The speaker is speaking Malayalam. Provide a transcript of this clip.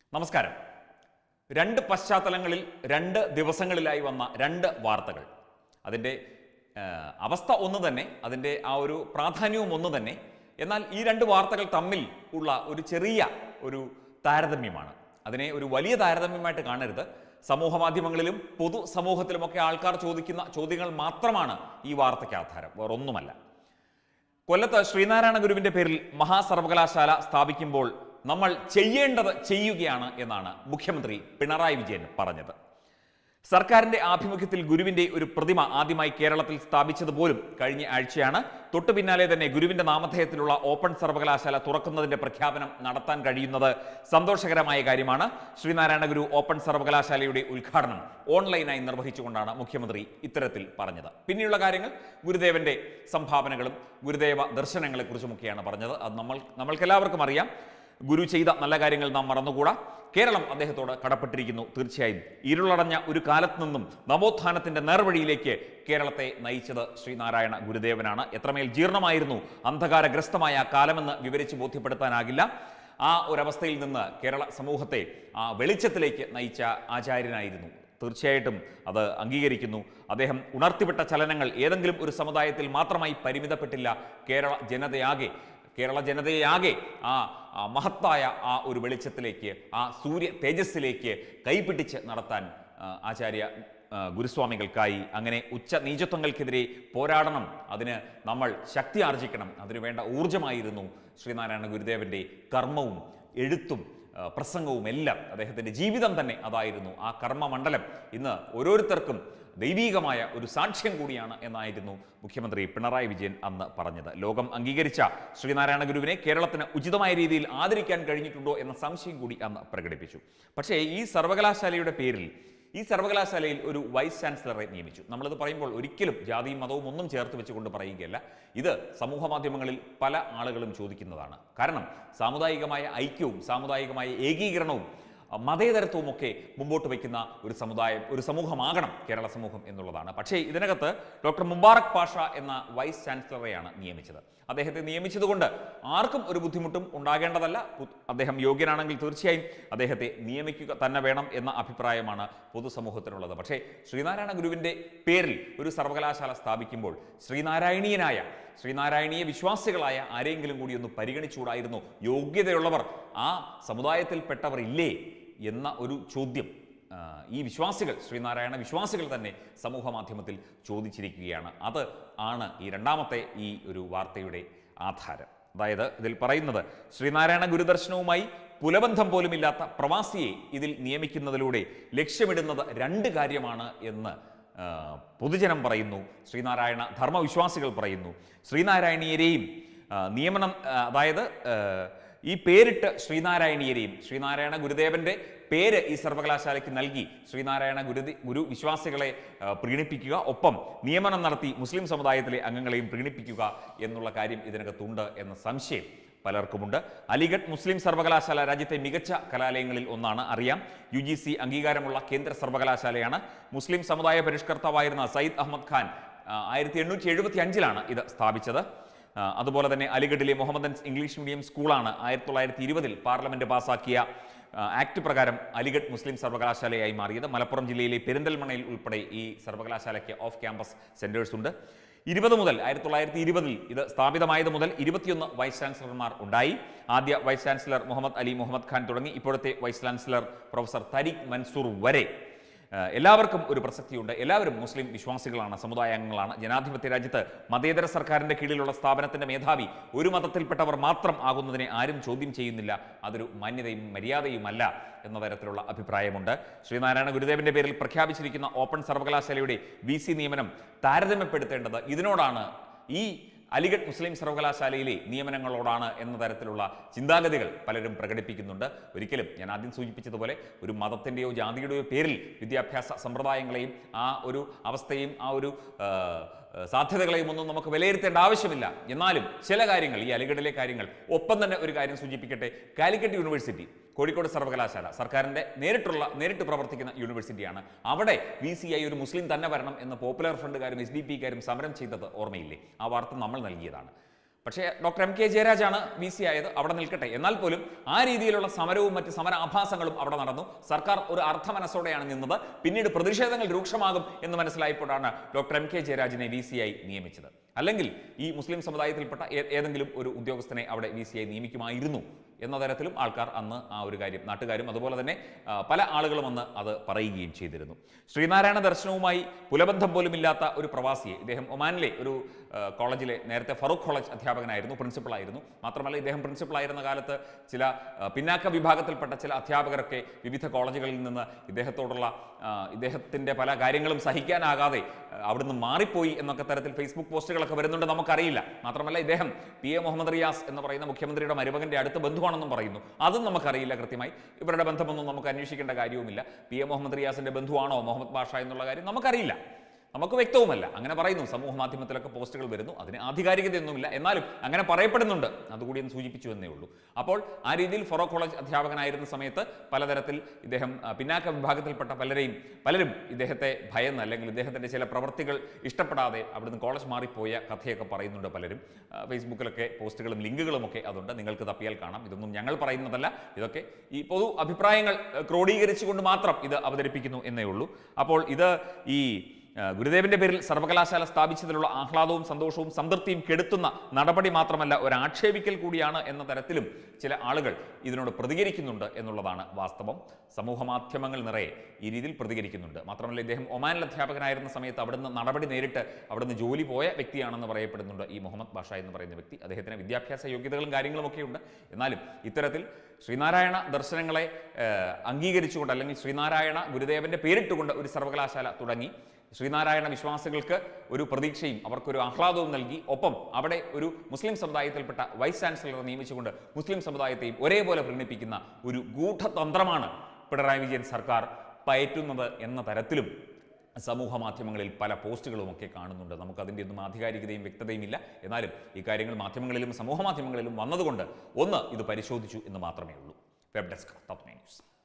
നമസ്കാരം രണ്ട് പശ്ചാത്തലങ്ങളിൽ രണ്ട് ദിവസങ്ങളിലായി വന്ന രണ്ട് വാർത്തകൾ അതിൻ്റെ ആ, അവസ്ഥ ഒന്ന് തന്നെ അതിൻ്റെ ആ ഒരു പ്രാധാന്യവും ഒന്ന് തന്നെ എന്നാൽ ഈ രണ്ട് വാർത്തകൾ തമ്മിൽ ഉള്ള ഒരു ചെറിയ ഒരു താരതമ്യമാണ് അതിനെ ഒരു വലിയ താരതമ്യമായിട്ട് കാണരുത് സമൂഹ മാധ്യമങ്ങളിലും പൊതു സമൂഹത്തിലുമൊക്കെ ആൾക്കാർ ചോദിക്കുന്ന ചോദ്യങ്ങൾ മാത്രമാണ് ഈ വാർത്തയ്ക്ക് ആധാരം വേറൊന്നുമല്ല കൊല്ലത്ത് ശ്രീനാരായണ ഗുരുവിന്റെ പേരിൽ മഹാസർവകലാശാല സ്ഥാപിക്കുമ്പോൾ നമ്മൾ ചെയ്യേണ്ടത് ചെയ്യുകയാണ് എന്നാണ് മുഖ്യമന്ത്രി പിണറായി വിജയൻ പറഞ്ഞത് സർക്കാരിന്റെ ആഭിമുഖ്യത്തിൽ ഗുരുവിന്റെ ഒരു പ്രതിമ ആദ്യമായി കേരളത്തിൽ സ്ഥാപിച്ചത് പോലും കഴിഞ്ഞ ആഴ്ചയാണ് തൊട്ടു പിന്നാലെ തന്നെ ഗുരുവിന്റെ നാമധേയത്തിലുള്ള ഓപ്പൺ സർവകലാശാല തുറക്കുന്നതിന്റെ പ്രഖ്യാപനം നടത്താൻ കഴിയുന്നത് സന്തോഷകരമായ കാര്യമാണ് ശ്രീനാരായണ ഗുരു ഓപ്പൺ സർവകലാശാലയുടെ ഉദ്ഘാടനം ഓൺലൈനായി നിർവഹിച്ചുകൊണ്ടാണ് മുഖ്യമന്ത്രി ഇത്തരത്തിൽ പറഞ്ഞത് പിന്നെയുള്ള കാര്യങ്ങൾ ഗുരുദേവന്റെ സംഭാവനകളും ഗുരുദേവ ദർശനങ്ങളെക്കുറിച്ചുമൊക്കെയാണ് പറഞ്ഞത് അത് നമ്മൾ നമ്മൾക്കെല്ലാവർക്കും അറിയാം ഗുരു ചെയ്ത നല്ല കാര്യങ്ങൾ നാം മറന്നുകൂടാ കേരളം അദ്ദേഹത്തോട് കടപ്പെട്ടിരിക്കുന്നു തീർച്ചയായും ഇരുളടഞ്ഞ ഒരു കാലത്ത് നിന്നും നവോത്ഥാനത്തിന്റെ നേർവഴിയിലേക്ക് കേരളത്തെ നയിച്ചത് ശ്രീനാരായണ ഗുരുദേവനാണ് എത്രമേൽ ജീർണമായിരുന്നു അന്ധകാരഗ്രസ്തമായ ആ കാലമെന്ന് വിവരിച്ച് ബോധ്യപ്പെടുത്താനാകില്ല ആ ഒരവസ്ഥയിൽ നിന്ന് കേരള സമൂഹത്തെ ആ വെളിച്ചത്തിലേക്ക് നയിച്ച ആചാര്യനായിരുന്നു തീർച്ചയായിട്ടും അത് അംഗീകരിക്കുന്നു അദ്ദേഹം ഉണർത്തിവിട്ട ചലനങ്ങൾ ഏതെങ്കിലും ഒരു സമുദായത്തിൽ മാത്രമായി പരിമിതപ്പെട്ടില്ല കേരള ജനതയാകെ കേരള ജനതയാകെ ആ ആ മഹത്തായ ആ ഒരു വെളിച്ചത്തിലേക്ക് ആ സൂര്യ തേജസ്സിലേക്ക് കൈപിടിച്ച് നടത്താൻ ആ, ആചാര്യ ആ, ഗുരുസ്വാമികൾക്കായി അങ്ങനെ ഉച്ച നീചത്വങ്ങൾക്കെതിരെ പോരാടണം അതിന് നമ്മൾ ശക്തി ആർജിക്കണം അതിനു വേണ്ട ഊർജമായിരുന്നു ശ്രീനാരായണ ഗുരുദേവന്റെ കർമ്മവും എഴുത്തും ആ, പ്രസംഗവും എല്ലാം അദ്ദേഹത്തിൻ്റെ ജീവിതം തന്നെ അതായിരുന്നു ആ കർമ്മമണ്ഡലം ഇന്ന് ഓരോരുത്തർക്കും ദൈവീകമായ ഒരു സാക്ഷ്യം കൂടിയാണ് എന്നായിരുന്നു മുഖ്യമന്ത്രി പിണറായി വിജയൻ അന്ന് പറഞ്ഞത് ലോകം അംഗീകരിച്ച ശ്രീനാരായണ ഗുരുവിനെ കേരളത്തിന് ഉചിതമായ രീതിയിൽ ആദരിക്കാൻ കഴിഞ്ഞിട്ടുണ്ടോ എന്ന സംശയം കൂടി അന്ന് പ്രകടിപ്പിച്ചു പക്ഷേ ഈ സർവകലാശാലയുടെ പേരിൽ ഈ സർവകലാശാലയിൽ ഒരു വൈസ് ചാൻസലറെ നിയമിച്ചു നമ്മളിത് പറയുമ്പോൾ ഒരിക്കലും ജാതിയും മതവും ഒന്നും ചേർത്ത് വെച്ചുകൊണ്ട് പറയുകയല്ല ഇത് സമൂഹ മാധ്യമങ്ങളിൽ പല ആളുകളും ചോദിക്കുന്നതാണ് കാരണം സാമുദായികമായ ഐക്യവും സാമുദായികമായ ഏകീകരണവും അഹ് മതേതരത്വവും ഒക്കെ മുമ്പോട്ട് വയ്ക്കുന്ന ഒരു സമുദായം ഒരു സമൂഹമാകണം കേരള സമൂഹം എന്നുള്ളതാണ് പക്ഷേ ഇതിനകത്ത് ഡോക്ടർ മുബാറക് പാഷ എന്ന വൈസ് ചാൻസലറെയാണ് നിയമിച്ചത് അദ്ദേഹത്തെ നിയമിച്ചതുകൊണ്ട് ആർക്കും ഒരു ബുദ്ധിമുട്ടും ഉണ്ടാകേണ്ടതല്ല പു- അദ്ദേഹം യോഗ്യനാണെങ്കിൽ തീർച്ചയായും അദ്ദേഹത്തെ നിയമിക്കുക തന്നെ വേണം എന്ന അഭിപ്രായമാണ് പൊതുസമൂഹത്തിനുള്ളത് പക്ഷേ ശ്രീനാരായണ ഗുരുവിൻ്റെ പേരിൽ ഒരു സർവകലാശാല സ്ഥാപിക്കുമ്പോൾ ശ്രീനാരായണീയനായ ശ്രീനാരായണീയ വിശ്വാസികളായ ആരെങ്കിലും കൂടി ഒന്ന് പരിഗണിച്ചുകൂടായിരുന്നു യോഗ്യതയുള്ളവർ ആ സമുദായത്തിൽപ്പെട്ടവർ ഇല്ലേ എന്ന ഒരു ചോദ്യം ആ, ഈ വിശ്വാസികൾ ശ്രീനാരായണ വിശ്വാസികൾ തന്നെ സമൂഹ മാധ്യമത്തിൽ ചോദിച്ചിരിക്കുകയാണ് അത് ആണ് ഈ രണ്ടാമത്തെ ഈ ഒരു വാർത്തയുടെ ആധാരം അതായത് ഇതിൽ പറയുന്നത് ശ്രീനാരായണ ഗുരുദർശനവുമായി പുലബന്ധം പോലുമില്ലാത്ത പ്രവാസിയെ ഇതിൽ നിയമിക്കുന്നതിലൂടെ ലക്ഷ്യമിടുന്നത് രണ്ട് കാര്യമാണ് എന്ന് ആ, പൊതുജനം പറയുന്നു ശ്രീനാരായണ ധർമ്മവിശ്വാസികൾ പറയുന്നു ശ്രീനാരായണീയരെയും ആ, നിയമനം ആ, അതായത് ആ, ഈ പേരിട്ട് ശ്രീനാരായണീയരെയും ശ്രീനാരായണ ഗുരുദേവന്റെ പേര് ഈ സർവകലാശാലയ്ക്ക് നൽകി ശ്രീനാരായണ ഗുരുതി ഗുരു വിശ്വാസികളെ ആ, പ്രീണിപ്പിക്കുക ഒപ്പം നിയമനം നടത്തി മുസ്ലിം സമുദായത്തിലെ അംഗങ്ങളെയും പ്രീണിപ്പിക്കുക എന്നുള്ള കാര്യം ഇതിനകത്തുണ്ട് എന്ന സംശയം പലർക്കുമുണ്ട് അലിഗഡ് മുസ്ലിം സർവകലാശാല രാജ്യത്തെ മികച്ച കലാലയങ്ങളിൽ ഒന്നാണ് അറിയാം യു ജി സി അംഗീകാരമുള്ള കേന്ദ്ര സർവകലാശാലയാണ് മുസ്ലിം സമുദായ പരിഷ്കർത്താവായിരുന്ന സയ്യിദ് അഹമ്മദ് ഖാൻ ആയിരത്തി എണ്ണൂറ്റി എഴുപത്തി അഞ്ചിലാണ് ഇത് സ്ഥാപിച്ചത് ആ, അതുപോലെ തന്നെ അലിഗഡിലെ മുഹമ്മദൻസ് ഇംഗ്ലീഷ് മീഡിയം സ്കൂളാണ് ആയിരത്തി തൊള്ളായിരത്തി ഇരുപതിൽ പാർലമെന്റ് പാസാക്കിയ ആ, ആക്ട് പ്രകാരം അലിഗഡ് മുസ്ലിം സർവകലാശാലയായി മാറിയത് മലപ്പുറം ജില്ലയിലെ പെരിന്തൽമണ്ണയിൽ ഉൾപ്പെടെ ഈ സർവകലാശാലയ്ക്ക് ഓഫ് ക്യാമ്പസ് സെന്റേഴ്സ് ഉണ്ട് ഇരുപത് മുതൽ ആയിരത്തി തൊള്ളായിരത്തി ഇരുപതിൽ ഇത് സ്ഥാപിതമായത് മുതൽ ഇരുപത്തിയൊന്ന് വൈസ് ചാൻസലർമാർ ഉണ്ടായി ആദ്യ വൈസ് ചാൻസലർ മുഹമ്മദ് അലി മുഹമ്മദ് ഖാൻ തുടങ്ങി ഇപ്പോഴത്തെ vice chancellor professor Tariq Mansoor വരെ ഏഹ് എല്ലാവർക്കും ഒരു പ്രസക്തിയുണ്ട് എല്ലാവരും മുസ്ലിം വിശ്വാസികളാണ് സമുദായ അംഗങ്ങളാണ് ജനാധിപത്യ രാജ്യത്ത് മതേതര സർക്കാരിന്റെ കീഴിലുള്ള സ്ഥാപനത്തിന്റെ മേധാവി ഒരു മതത്തിൽപ്പെട്ടവർ മാത്രം ആകുന്നതിനെ ആരും ചോദ്യം ചെയ്യുന്നില്ല അതൊരു മാന്യതയും മര്യാദയുമല്ല എന്ന തരത്തിലുള്ള അഭിപ്രായമുണ്ട് ശ്രീനാരായണ ഗുരുദേവന്റെ പേരിൽ പ്രഖ്യാപിച്ചിരിക്കുന്ന ഓപ്പൺ സർവകലാശാലയുടെ വി സി നിയമനം താരതമ്യപ്പെടുത്തേണ്ടത് ഇതിനോടാണ് ഈ അലിഗഡ് മുസ്ലിം സർവകലാശാലയിലെ നിയമനങ്ങളോടാണ് എന്ന തരത്തിലുള്ള ചിന്താഗതികൾ പലരും പ്രകടിപ്പിക്കുന്നുണ്ട് ഒരിക്കലും ഞാൻ ആദ്യം സൂചിപ്പിച്ചതുപോലെ ഒരു മതത്തിൻ്റെയോ ജാതിയുടെയോ പേരിൽ വിദ്യാഭ്യാസ സമ്പ്രദായങ്ങളെയും ആ ഒരു അവസ്ഥയും ആ ഒരു ആ, ആ, സാധ്യതകളെയും ഒന്നും നമുക്ക് വിലയിരുത്തേണ്ട ആവശ്യമില്ല എന്നാലും ചില കാര്യങ്ങൾ ഈ അലിഗഡിലെ കാര്യങ്ങൾ ഒപ്പം തന്നെ ഒരു കാര്യം സൂചിപ്പിക്കട്ടെ കാലിക്കറ്റ് യൂണിവേഴ്സിറ്റി കോഴിക്കോട് സർവകലാശാല സർക്കാരിന്റെ നേരിട്ടുള്ള നേരിട്ട് പ്രവർത്തിക്കുന്ന യൂണിവേഴ്സിറ്റിയാണ് അവിടെ വി സി ഐ ഒരു മുസ്ലിം തന്നെ വരണം എന്ന് പോപ്പുലർ ഫ്രണ്ടുകാരും എസ് ഡി പിക്കാരും സമരം ചെയ്തത് ഓർമ്മയില്ലേ ആ വാർത്ത നമ്മൾ നൽകിയതാണ് പക്ഷേ ഡോക്ടർ എം കെ ജയരാജാണ് വി സി ആയത് അവിടെ നിൽക്കട്ടെ എന്നാൽ പോലും ആ രീതിയിലുള്ള സമരവും മറ്റ് സമര ആഭാസങ്ങളും അവിടെ നടന്നു സർക്കാർ ഒരു അർത്ഥമനസ്സോടെയാണ് നിന്നത് പിന്നീട് പ്രതിഷേധങ്ങൾ രൂക്ഷമാകും എന്ന് മനസ്സിലായപ്പോഴാണ് ഡോക്ടർ എം കെ ജയരാജിനെ വി സി ആയി നിയമിച്ചത് അല്ലെങ്കിൽ ഈ മുസ്ലിം സമുദായത്തിൽപ്പെട്ട ഏ- ഏതെങ്കിലും ഒരു ഉദ്യോഗസ്ഥനെ അവിടെ വി സി ആയി നിയമിക്കുമായിരുന്നു എന്ന തരത്തിലും ആൾക്കാർ അന്ന് ആ ഒരു കാര്യം നാട്ടുകാരും അതുപോലെ തന്നെ ആ, പല ആളുകളും അന്ന് അത് പറയുകയും ചെയ്തിരുന്നു ശ്രീനാരായണ ദർശനവുമായി പുലബന്ധം പോലും ഇല്ലാത്ത ഒരു പ്രവാസിയെ ഇദ്ദേഹം ഒമാനിലെ ഒരു ആ, കോളേജിലെ നേരത്തെ ഫറൂഖ് കോളേജ് അധ്യാപകനായിരുന്നു പ്രിൻസിപ്പളായിരുന്നു മാത്രമല്ല ഇദ്ദേഹം പ്രിൻസിപ്പളായിരുന്ന കാലത്ത് ചില ആ, പിന്നാക്ക വിഭാഗത്തിൽപ്പെട്ട ചില അധ്യാപകരൊക്കെ വിവിധ കോളേജുകളിൽ നിന്ന് ഇദ്ദേഹത്തോടുള്ള ആ, ഇദ്ദേഹത്തിൻ്റെ പല കാര്യങ്ങളും സഹിക്കാനാകാതെ ആ, അവിടുന്ന് മാറിപ്പോയി എന്നൊക്കെ തരത്തിൽ ഫേസ്ബുക്ക് പോസ്റ്റുകളൊക്കെ വരുന്നുണ്ട് നമുക്കറിയില്ല മാത്രമല്ല ഇദ്ദേഹം പി എ മുഹമ്മദ് റിയാസ് എന്ന് പറയുന്ന മുഖ്യമന്ത്രിയുടെ മരുമകന്റെ അടുത്ത ബന്ധുവാണെന്നും പറയുന്നു അതും നമുക്കറിയില്ല കൃത്യമായി ഇവരുടെ ബന്ധമൊന്നും നമുക്ക് അന്വേഷിക്കേണ്ട കാര്യവുമില്ല പി എ മുഹമ്മദ് റിയാസിന്റെ ബന്ധുവാണോ മുഹമ്മദ് ബാഷ എന്നുള്ള കാര്യം നമുക്കറിയില്ല നമുക്ക് വ്യക്തവുമല്ല അങ്ങനെ പറയുന്നു സമൂഹ മാധ്യമത്തിലൊക്കെ പോസ്റ്റുകൾ വരുന്നു അതിന് ആധികാരികതയൊന്നുമില്ല എന്നാലും അങ്ങനെ പറയപ്പെടുന്നുണ്ട് അതുകൂടി ഒന്ന് സൂചിപ്പിച്ചു എന്നേ ഉള്ളൂ അപ്പോൾ ആ രീതിയിൽ ഫൊറോ കോളേജ് അധ്യാപകനായിരുന്ന സമയത്ത് പലതരത്തിൽ ഇദ്ദേഹം ആ, പിന്നാക്ക വിഭാഗത്തിൽപ്പെട്ട പലരെയും പലരും ഇദ്ദേഹത്തെ ഭയന്ന് അല്ലെങ്കിൽ ഇദ്ദേഹത്തിൻ്റെ ചില പ്രവൃത്തികൾ ഇഷ്ടപ്പെടാതെ അവിടുന്ന് കോളേജ് മാറിപ്പോയ കഥയൊക്കെ പറയുന്നുണ്ട് പലരും ആ, ഫേസ്ബുക്കിലൊക്കെ പോസ്റ്റുകളും ലിങ്കുകളും ഒക്കെ അതുണ്ട് നിങ്ങൾക്ക് തപ്പിയാൽ കാണാം ഇതൊന്നും ഞങ്ങൾ പറയുന്നതല്ല ഇതൊക്കെ ഈ പൊതു അഭിപ്രായങ്ങൾ ഏഹ്, ക്രോഡീകരിച്ചുകൊണ്ട് മാത്രം ഇത് അവതരിപ്പിക്കുന്നു എന്നേ ഉള്ളൂ അപ്പോൾ ഇത് ഈ ആ, ഗുരുദേവന്റെ പേരിൽ സർവകലാശാല സ്ഥാപിച്ചതിലുള്ള ആഹ്ലാദവും സന്തോഷവും സംതൃപ്തിയും കെടുത്തുന്ന നടപടി മാത്രമല്ല ഒരു ആക്ഷേപിക്കൽ കൂടിയാണ് എന്ന തരത്തിലും ചില ആളുകൾ ഇതിനോട് പ്രതികരിക്കുന്നുണ്ട് എന്നുള്ളതാണ് വാസ്തവം സമൂഹ മാധ്യമങ്ങൾ നിറയെ ഈ രീതിയിൽ പ്രതികരിക്കുന്നുണ്ട് മാത്രമല്ല ഇദ്ദേഹം ഒമാനിൽ അധ്യാപകനായിരുന്ന സമയത്ത് അവിടുന്ന് നടപടി നേരിട്ട് അവിടുന്ന് ജോലി പോയ വ്യക്തിയാണെന്ന് പറയപ്പെടുന്നുണ്ട് ഈ മുഹമ്മദ് ബാഷ എന്ന് പറയുന്ന വ്യക്തി അദ്ദേഹത്തിന് വിദ്യാഭ്യാസ യോഗ്യതകളും കാര്യങ്ങളും ഒക്കെ ഉണ്ട് എന്നാലും ഇത്തരത്തിൽ ശ്രീനാരായണ ദർശനങ്ങളെ ഏഹ്, അംഗീകരിച്ചുകൊണ്ട് അല്ലെങ്കിൽ ശ്രീനാരായണ ഗുരുദേവന്റെ പേരിട്ടുകൊണ്ട് ഒരു സർവകലാശാല തുടങ്ങി ശ്രീനാരായണ വിശ്വാസികൾക്ക് ഒരു പ്രതീക്ഷയും അവർക്കൊരു ആഹ്ലാദവും നൽകി ഒപ്പം അവിടെ ഒരു മുസ്ലിം സമുദായത്തിൽപ്പെട്ട വൈസ് ചാൻസലറെ നിയമിച്ചുകൊണ്ട് മുസ്ലിം സമുദായത്തെയും ഒരേപോലെ പ്രീണിപ്പിക്കുന്ന ഒരു ഗൂഢതന്ത്രമാണ് പിണറായി വിജയൻ സർക്കാർ പയറ്റുന്നത് എന്ന തരത്തിലും സമൂഹ മാധ്യമങ്ങളിൽ പല പോസ്റ്റുകളും ഒക്കെ കാണുന്നുണ്ട് നമുക്ക് അതിൻ്റെ ഒന്നും ആധികാരികതയും വ്യക്തതയും ഇല്ല എന്നാലും ഈ കാര്യങ്ങൾ മാധ്യമങ്ങളിലും സമൂഹ മാധ്യമങ്ങളിലും വന്നതുകൊണ്ട് ഒന്ന് ഇത് പരിശോധിച്ചു എന്ന് മാത്രമേ ഉള്ളൂ വെബ് ഡെസ്ക് തത്വമേ ന്യൂസ്